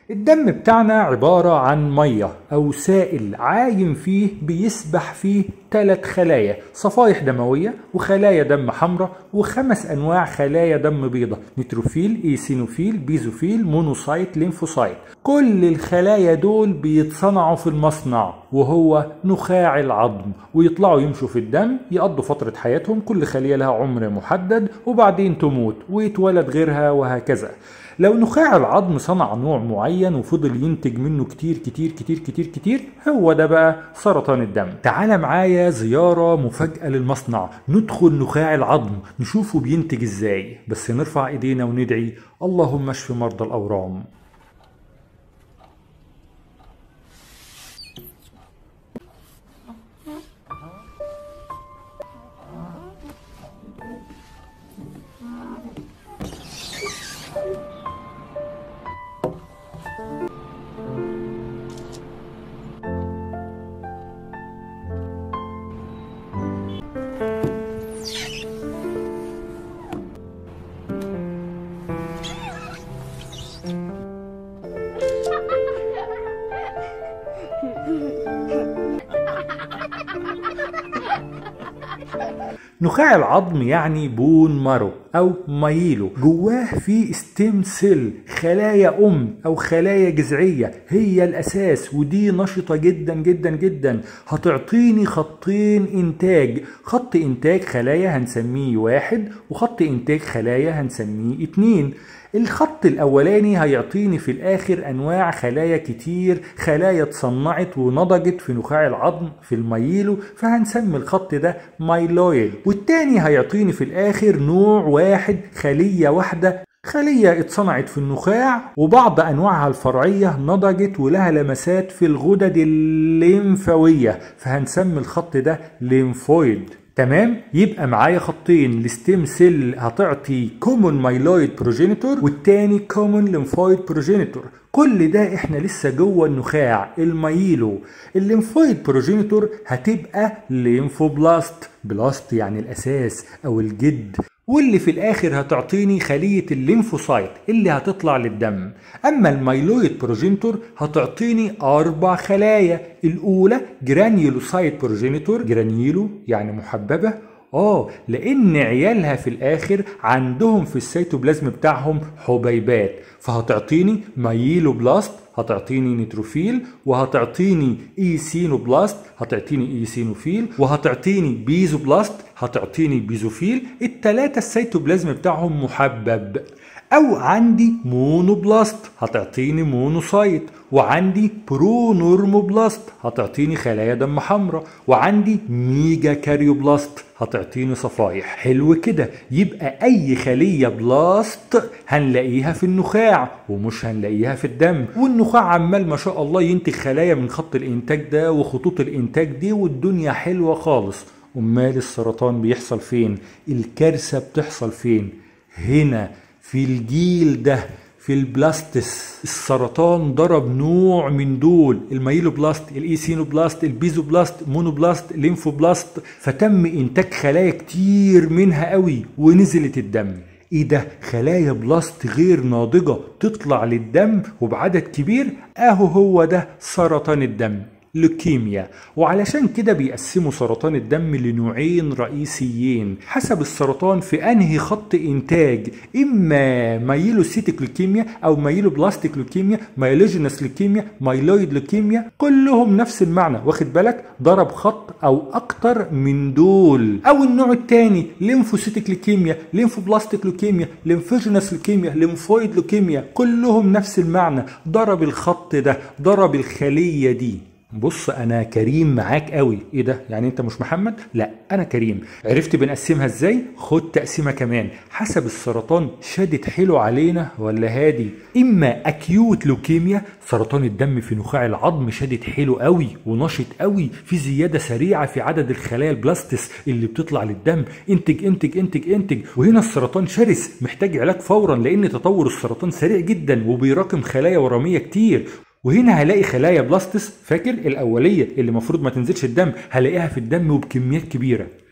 الدم بتاعنا عبارة عن مية أو سائل عايم فيه بيسبح فيه ثلاث خلايا صفائح دموية وخلايا دم حمراء وخمس أنواع خلايا دم بيضة نيتروفيل إيسينوفيل بيزوفيل مونوسايت ليمفوسايت كل الخلايا دول بيتصنعوا في المصنع وهو نخاع العظم ويطلعوا يمشوا في الدم يقضوا فترة حياتهم كل خلية لها عمر محدد وبعدين تموت ويتولد غيرها وهكذا لو نخاع العظم صنع نوع معين وفضل ينتج منه كتير كتير كتير كتير كتير هو ده بقى سرطان الدم تعال معايا زيارة مفاجأة للمصنع ندخل نخاع العظم نشوفه بينتج ازاي بس نرفع ايدينا وندعي اللهم اشف مرضى الاورام نخاع العظم يعني بون مارو او مايلو جواه في ستيم سيل خلايا ام او خلايا جذعيه هي الاساس ودي نشطه جدا جدا جدا هتعطيني خطين انتاج خط انتاج خلايا هنسميه واحد وخط انتاج خلايا هنسميه اتنين الخط الاولاني هيعطيني في الاخر انواع خلايا كتير خلايا اتصنعت ونضجت في نخاع العظم في المايلو فهنسمي الخط ده مايلويد والتاني هيعطيني في الاخر نوع واحد خلية واحدة خلية اتصنعت في النخاع وبعض أنواعها الفرعية نضجت ولها لمسات في الغدد الليمفاوية فهنسمي الخط ده ليمفويد تمام يبقى معايا خطين الستيم سيل هتعطي كومون مايلويد بروجينيتور والتاني كومون ليمفويد بروجينيتور كل ده احنا لسه جوه النخاع المايلو الليمفويد بروجينيتور هتبقى ليمفوبلاست بلاست يعني الاساس او الجد واللي في الاخر هتعطيني خلية الليمفوسايت اللي هتطلع للدم اما الميلويد بروجينتور هتعطيني اربع خلايا الاولى جرانيولوسايت بروجينيتور جرانيولو يعني محببة اه لان عيالها في الاخر عندهم في السيتوبلازم بتاعهم حبيبات فهتعطيني مايلوبلاست هتعطيني نيتروفيل وهتعطيني ايسينوبلاست هتعطيني ايسينوفيل وهتعطيني بيزوبلاست هتعطيني بيزوفيل التلاتة السيتوبلازم بتاعهم محبب او عندي مونوبلاست هتعطيني مونوسايت وعندي برونورموبلاست هتعطيني خلايا دم حمراء وعندي ميجا كاريوبلاست هتعطيني صفايح حلو كده يبقى اي خليه بلاست هنلاقيها في النخاع ومش هنلاقيها في الدم والنخاع عمال ما شاء الله ينتج خلايا من خط الانتاج ده وخطوط الانتاج دي والدنيا حلوه خالص امال السرطان بيحصل فين الكارثه بتحصل فين هنا في الجيل ده في البلاستس السرطان ضرب نوع من دول الميلوبلاست الايسينوبلاست البيزوبلاست مونوبلاست ليمفوبلاست فتم انتاج خلايا كتير منها قوي ونزلت الدم ايه ده خلايا بلاست غير ناضجة تطلع للدم وبعدد كبير اهو هو ده سرطان الدم لوكيميا وعلشان كده بيقسموا سرطان الدم لنوعين رئيسيين حسب السرطان في انهي خط انتاج اما مايلوسيتيك لوكيميا او مايلو بلاستيك لوكيميا مايلوجينس لوكيميا مايلويد لوكيميا كلهم نفس المعنى واخد بالك ضرب خط او اكتر من دول او النوع الثاني ليمفوسيتيك لوكيميا ليمفوبلاستيك لوكيميا ليمفوجينس لوكيميا ليمفويد لوكيميا كلهم نفس المعنى ضرب الخط ده ضرب الخليه دي بص انا كريم معاك قوي ايه ده يعني انت مش محمد لا انا كريم عرفت بنقسمها ازاي خد تقسيمه كمان حسب السرطان شادت حلو علينا ولا هادي اما اكيوت لوكيميا سرطان الدم في نخاع العظم شادت حلو قوي ونشط قوي في زياده سريعه في عدد الخلايا البلاستس اللي بتطلع للدم انتج انتج انتج انتج وهنا السرطان شرس محتاج علاج فورا لان تطور السرطان سريع جدا وبيراكم خلايا ورميه كتير وهنا هلاقي خلايا بلاستس فاكر الاوليه اللي المفروض ما تنزلش الدم هلاقيها في الدم وبكميات كبيره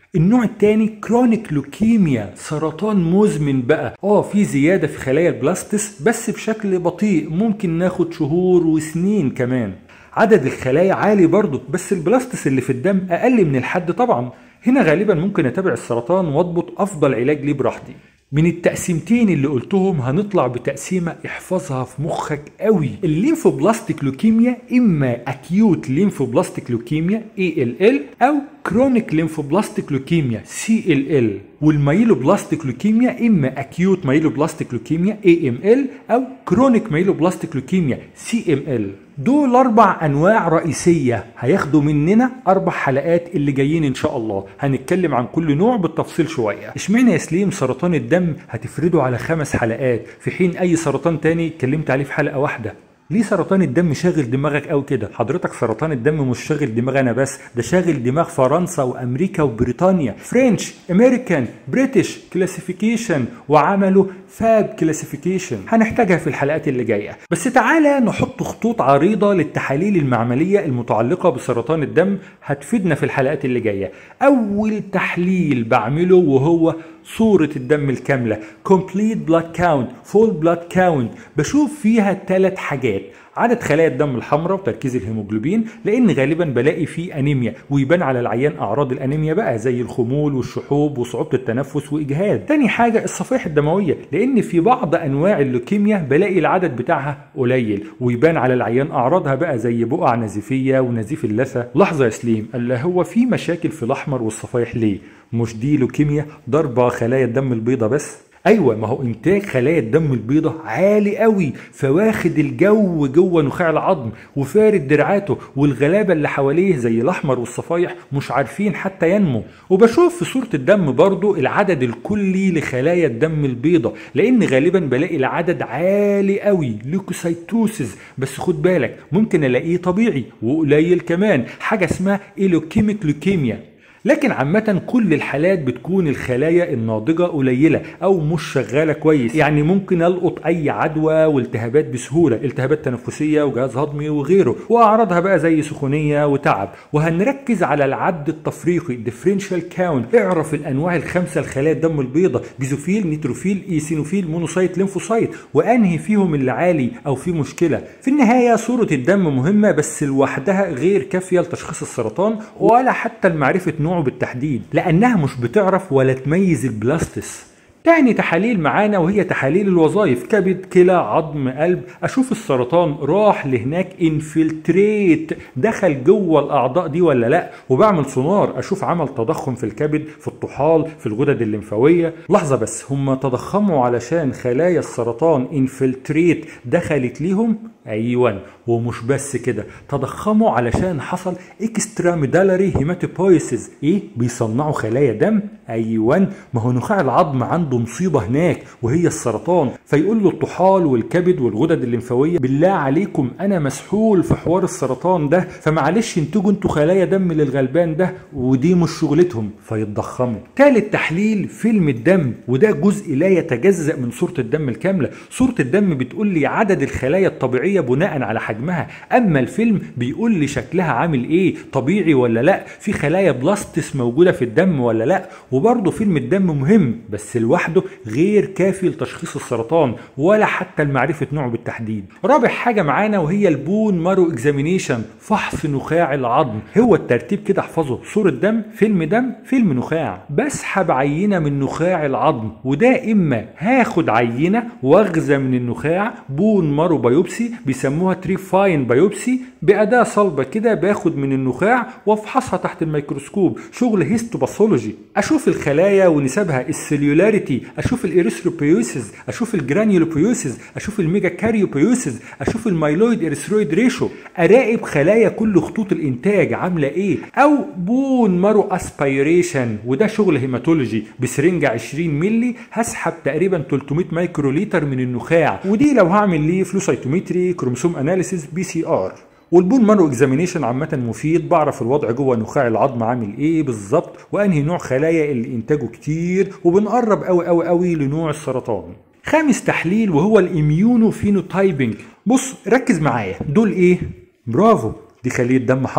النوع التاني كرونيك لوكيميا سرطان مزمن بقى اه في زيادة في خلايا البلاستس بس بشكل بطيء ممكن ناخد شهور وسنين كمان عدد الخلايا عالي برضه بس البلاستس اللي في الدم اقل من الحد طبعا هنا غالبا ممكن اتابع السرطان واضبط افضل علاج ليه براحتي من التقسيمتين اللي قلتهم هنطلع بتقسيمة احفظها في مخك قوي الليمفوبلاستيك لوكيميا اما اكيوت ليمفوبلاستيك لوكيميا ALL او كرونيك ليمفوبلاستيك لوكيميا CLL والمايلوبلاستيك لوكيميا اما اكيوت مايلوبلاستيك لوكيميا AML او كرونيك مايلوبلاستيك لوكيميا CML دول اربع انواع رئيسيه هياخدوا مننا اربع حلقات اللي جايين ان شاء الله هنتكلم عن كل نوع بالتفصيل شويه اشمعنى يا سليم سرطان الدم هتفرده على خمس حلقات في حين اي سرطان تاني اتكلمت عليه في حلقه واحده ليه سرطان الدم شاغل دماغك قوي كده حضرتك سرطان الدم مش شاغل دماغ انا بس ده شاغل دماغ فرنسا وامريكا وبريطانيا فرنش امريكان بريتش كلاسيفيكيشن وعملوا فاب كلاسيفيكيشن هنحتاجها في الحلقات اللي جايه بس تعالى نحط خطوط عريضه للتحاليل المعمليه المتعلقه بسرطان الدم هتفيدنا في الحلقات اللي جايه اول تحليل بعمله وهو صورة الدم الكاملة complete blood count full blood count بشوف فيها ثلاث حاجات عدد خلايا الدم الحمراء وتركيز الهيموجلوبين لان غالبا بلاقي فيه انيميا ويبان على العيان اعراض الانيميا بقى زي الخمول والشحوب وصعوبه التنفس واجهاد تاني حاجه الصفائح الدمويه لان في بعض انواع اللوكيميا بلاقي العدد بتاعها قليل ويبان على العيان اعراضها بقى زي بقع نزيفيه ونزيف اللثه لحظه يا سليم قال هو في مشاكل في الاحمر والصفائح ليه مش دي لوكيميا ضربه خلايا الدم البيضاء بس ايوه ما هو انتاج خلايا الدم البيضاء عالي قوي فواخد الجو جوه نخاع العظم وفارد دراعاته والغلابه اللي حواليه زي الاحمر والصفايح مش عارفين حتى ينمو وبشوف في صوره الدم برضو العدد الكلي لخلايا الدم البيضاء لان غالبا بلاقي العدد عالي قوي ليوكوسايتوسيس بس خد بالك ممكن الاقيه طبيعي وقليل كمان حاجه اسمها ايلوكيميك لوكيميا لكن عامة كل الحالات بتكون الخلايا الناضجة قليلة أو مش شغالة كويس يعني ممكن ألقط أي عدوى والتهابات بسهولة التهابات تنفسية وجهاز هضمي وغيره وأعراضها بقى زي سخونية وتعب وهنركز على العد التفريقي differential count اعرف الأنواع الخمسة لخلايا الدم البيضاء جيزوفيل نيتروفيل ايسينوفيل مونوسايت ليمفوسايت وأنهي فيهم اللي عالي أو في مشكلة في النهاية صورة الدم مهمة بس لوحدها غير كافية لتشخيص السرطان ولا حتى لمعرفة نوعه بالتحديد لأنها مش بتعرف ولا تميز البلاستس تاني تحاليل معانا وهي تحاليل الوظائف كبد كلى عظم قلب اشوف السرطان راح لهناك انفلتريت دخل جوه الاعضاء دي ولا لا وبعمل سونار اشوف عمل تضخم في الكبد في الطحال في الغدد الليمفاويه لحظه بس هم تضخموا علشان خلايا السرطان انفلتريت دخلت ليهم ايوه ومش بس كده تضخموا علشان حصل اكسترا ميدالري هيماتوبويسز ايه بيصنعوا خلايا دم ايوه ما هو نخاع العظم عنده مصيبه هناك وهي السرطان فيقول له الطحال والكبد والغدد الليمفاويه بالله عليكم انا مسحول في حوار السرطان ده فمعلش انتجوا انتوا خلايا دم للغلبان ده ودي مش شغلتهم فيتضخموا تالت تحليل فيلم الدم وده جزء لا يتجزأ من صورة الدم الكاملة صورة الدم بتقول لي عدد الخلايا الطبيعية بناء على حجمها اما الفيلم بيقول لي شكلها عامل ايه طبيعي ولا لا في خلايا بلاستس موجودة في الدم ولا لا وبرضه فيلم الدم مهم بس لوحده غير كافي لتشخيص السرطان ولا حتى لمعرفة نوعه بالتحديد رابع حاجة معانا وهي البون مارو اكزامينيشن فحص نخاع العظم هو الترتيب كده احفظه صورة دم فيلم دم فيلم نخاع بسحب عينة من نخاع العظم وده اما هاخد عينة واغزة من النخاع بون مارو بايوبسي بيسموها تريفاين بايوبسي بأداة صلبة كده باخد من النخاع وافحصها تحت الميكروسكوب شغل هيستوباثولوجي اشوف الخلايا ونسبها السليولاريتي اشوف الاريثروبيوسيس اشوف الجرانيولوبيوسيس اشوف الميجا كاريوبيوسيس اشوف المايلويد اريثرويد ريشو اراقب خلايا كل خطوط الانتاج عامله ايه او بون مارو اسبيريشن وده شغل هيماتولوجي بسرنجة 20 مللي هسحب تقريبا 300 مايكرو لتر من النخاع ودي لو هعمل ليه فلوسايتومتري كروموسوم اناليسيس بي سي ار والبون مارو اكزامينيشن عامة مفيد بعرف الوضع جوه نخاع العظم عامل ايه بالظبط وانهي نوع خلايا اللي انتاجه كتير وبنقرب قوي قوي قوي لنوع السرطان خامس تحليل وهو الاميونو فينوتايبنج بص ركز معايا دول ايه برافو دي خلية دم حمراء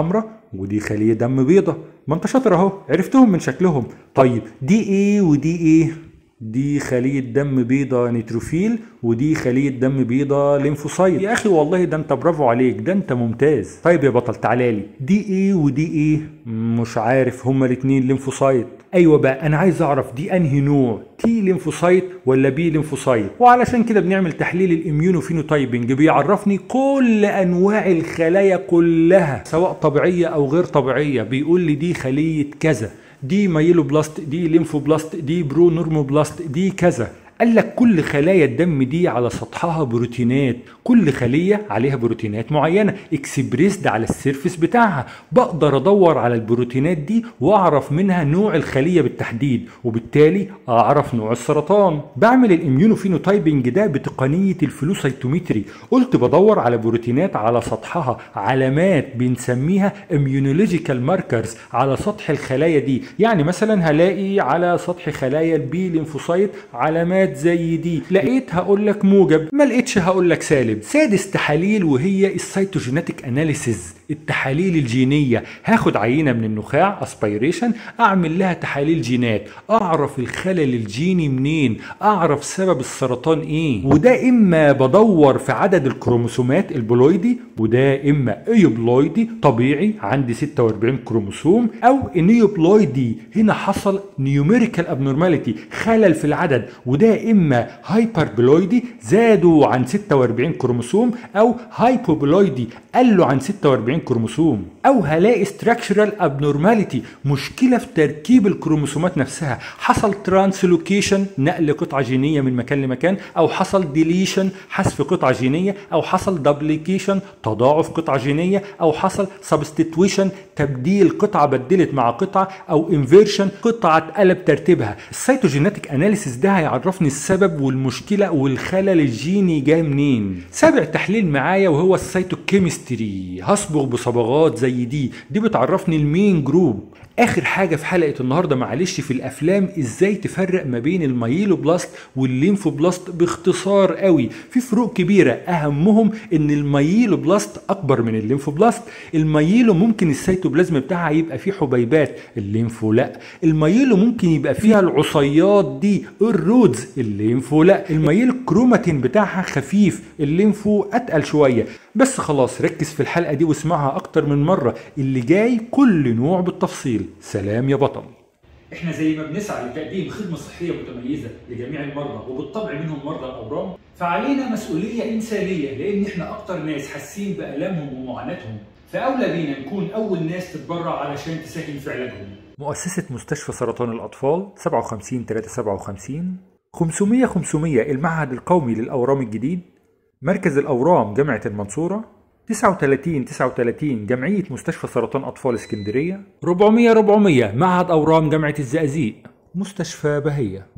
ودي خلية دم بيضة ما انت شاطر اهو عرفتهم من شكلهم طيب دي ايه ودي ايه دي خلية دم بيضة نيتروفيل ودي خلية دم بيضة ليمفوسايت يا اخي والله ده انت برافو عليك ده انت ممتاز طيب يا بطل تعالى دي ايه ودي ايه مش عارف هما الاتنين ليمفوسايت ايوه بقى انا عايز اعرف دي انهي نوع تي ليمفوسايت ولا بي ليمفوسايت وعلشان كده بنعمل تحليل الاميونوفينوتايبنج بيعرفني كل انواع الخلايا كلها سواء طبيعيه او غير طبيعيه بيقول لي دي خليه كذا دي مايلوبلاست دي ليمفوبلاست دي برو نورموبلاست دي كذا قال لك كل خلايا الدم دي على سطحها بروتينات كل خليه عليها بروتينات معينه اكسبريسد على السيرفس بتاعها بقدر ادور على البروتينات دي واعرف منها نوع الخليه بالتحديد وبالتالي اعرف نوع السرطان بعمل الاميونوفينوتايبنج ده بتقنيه الفلوسيتومتري قلت بدور على بروتينات على سطحها علامات بنسميها اميونولوجيكال ماركرز على سطح الخلايا دي يعني مثلا هلاقي على سطح خلايا البي ليمفوسايت علامات زي دي لقيت هقول لك موجب ما لقيتش هقول لك سالب سادس تحاليل وهي السيتوجينيتك اناليسيز التحاليل الجينيه هاخد عينه من النخاع اسبيريشن اعمل لها تحاليل جينات اعرف الخلل الجيني منين اعرف سبب السرطان ايه وده اما بدور في عدد الكروموسومات البلويدي وده اما ايوبلويدي طبيعي عندي 46 كروموسوم او انيوبلويدي هنا حصل نيوميريكال ابنورماليتي خلل في العدد وده اما هايبربلويدي زادوا عن 46 كروموسوم او هايبوبلويدي قلوا عن 46 كروموسوم او هلاقي ستراكشرال ابنورماليتي مشكله في تركيب الكروموسومات نفسها حصل ترانسلوكيشن نقل قطعه جينيه من مكان لمكان او حصل ديليشن حذف قطعه جينيه او حصل دبليكيشن تضاعف قطعه جينيه او حصل سبستيتويشن تبديل قطعه بدلت مع قطعه او انفيرشن قطعه اتقلب ترتيبها السيتوجينيتك اناليسيس ده هيعرفني السبب والمشكله والخلل الجيني جاي منين سابع تحليل معايا وهو السيتوكيمستري هصبغ بصبغات زي دي دي بتعرفني المين جروب اخر حاجه في حلقه النهارده معلش في الافلام ازاي تفرق ما بين المايلوبلاست والليمفوبلاست باختصار قوي في فروق كبيره اهمهم ان المايلوبلاست اكبر من الليمفوبلاست المايلو ممكن السيتوبلازم بتاعها يبقى فيه حبيبات الليمفو لا المايلو ممكن يبقى فيها العصيات دي الرودز الليمفو لا المايلو الكروماتين بتاعها خفيف الليمفو اتقل شويه بس خلاص ركز في الحلقه دي واسمعها اكتر من مره اللي جاي كل نوع بالتفصيل سلام يا بطل احنا زي ما بنسعى لتقديم خدمه صحيه متميزه لجميع المرضى وبالطبع منهم مرضى الاورام فعلينا مسؤوليه انسانيه لان احنا اكتر ناس حاسين بالامهم ومعاناتهم فاولى بينا نكون اول ناس تتبرع علشان تساهم في علاجهم مؤسسة مستشفى سرطان الأطفال 57 357 500 500 المعهد القومي للأورام الجديد مركز الأورام جامعة المنصورة 39 39 جمعية مستشفى سرطان أطفال اسكندرية 400 400 معهد أورام جامعة الزقازيق مستشفى بهية